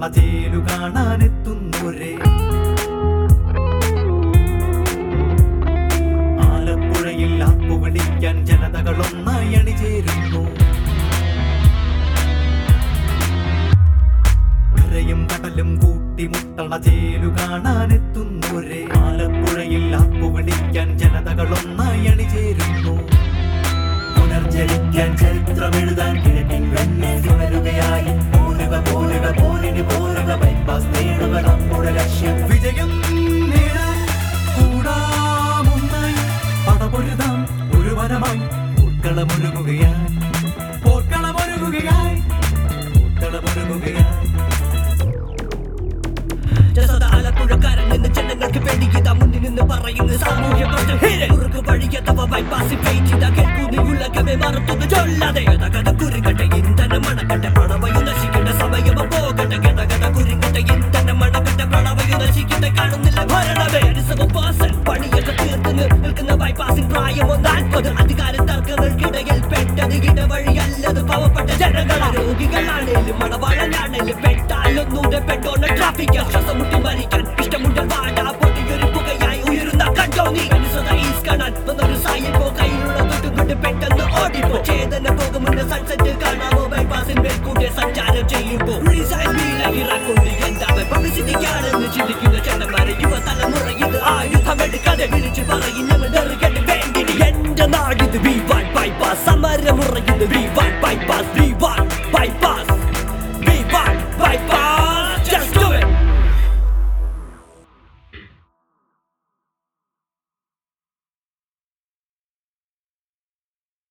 മുട്ടണ ചേലു കാണാനെത്തുന്നൊരേ ആലപ്പുഴയിൽ ആപ്പുപിടിക്കാൻ ജനതകളൊന്നായി അണിചേരുന്നു കരയും കടലും കൂട്ടിമുട്ടണ ചേലു കാണാനെത്തുന്നൊരേ ആലപ്പുഴയിൽ ആപ്പുപിടിക്കാൻ ജനതകളൊന്നായി അണിചേരുന്നു പുനർജനിക്കാൻ ചരിത്രമെഴുതാൻ കിഴക്കിൻ വെണ്ണീർ ഉണരുകയായി പോരുക പോരുക പോരിന് പോരുക ബൈപ്പാസ് നേടുക നമ്മുടെ ലക്ഷ്യം വിജയം നേടാൻ കൂടാമൊന്നായി പടപൊരുതാം ഒരു വനമായി പോർക്കളമൊരുങ്ങുകയായി പോർക്കളമൊരുങ്ങുകയായി പോർക്കളമൊരുങ്ങുകയായി ജസദ ആലപ്പുഴക്കാരൻ നിന്ന് ജനങ്ങൾക്ക് വേണ്ടി ഇതാ മുന്നിൽ നിന്ന് പറയുന്ന സാമൂഹ്യ പ്രശ്നം കുറുക്ക് വഴിയെത്തവ ബൈപ്പാസ് പേജിത കേൾക്കൂ നീ ഉലകമേ മറത്തുന്നു ചൊല്ലാതെ ഗതഗത കുരുങ്ങട്ടെ ഇന്ധനം മണക്കട്ടെ പ്രണവയു നശിക്കട്ടെ സമയം പോകട്ടെ ഗതഗത കുരുങ്ങട്ടെ ഇന്ധനം മണക്കട്ടെ പ്രണവയു നശിക്കട്ടെ കാണുന്നില്ല ഭരണമേ അരിസമ പാസൽ പണിയൊക്കെ തീർത്ത് നിൽക്കുന്ന ബൈപ്പാസിൽ പ്രായമോ നാൽപ്പത് അധികാര തർക്കങ്ങൾക്കിടയിൽ പെട്ടത് ഇടവഴിയല്ലത് പാവപ്പെട്ട ജനങ്ങളാ രോഗികളാണേലും മണവാളനാണേലും പെട്ടാലൊന്നൂടെ പെട്ടോണ ട്രാഫിക് ശ്വാസം മുട്ടി മരിക്കാൻ ഇഷ്ടമുണ്ട് വാടാ പൊട്ടിയൊരു പുകയായി ഉയരുന്ന കണ്ടോ നീ അനുസൃത ഈസ് കാണാൻ വന്നൊരു സായിപ്പോ കയ്യിലുള്ള തൊട്ടുകൊണ്ട് പെട്ടെന്ന് ഓടിപ്പോ ചേതന പോകുമുണ്ട് സൺസെറ്റ് കാണാമോ ബൈപ്പാസിൽ മേൽക്കൂടെ സഞ്ചാരം ചെയ്യുമ്പോ റീസൈൻ ഇറക്കൊണ്ട് എന്താവൻ പബ്ലിസിറ്റിക്കാണെന്ന് ചിന്തിക്കുന്ന ചെണ്ടന്മാരെ യുവതലമുറ ഇത് ആയുധമെടുക്കാതെ വിളിച്ചു പറയും ഞങ്ങൾ നെറുകെട്ട് വേണ്ടി എന്റെ നാടിത് ബി വൺ ബൈപ്പാസ് സമരമുറ ഇത് ബി വൺ ബൈപ്പാസ്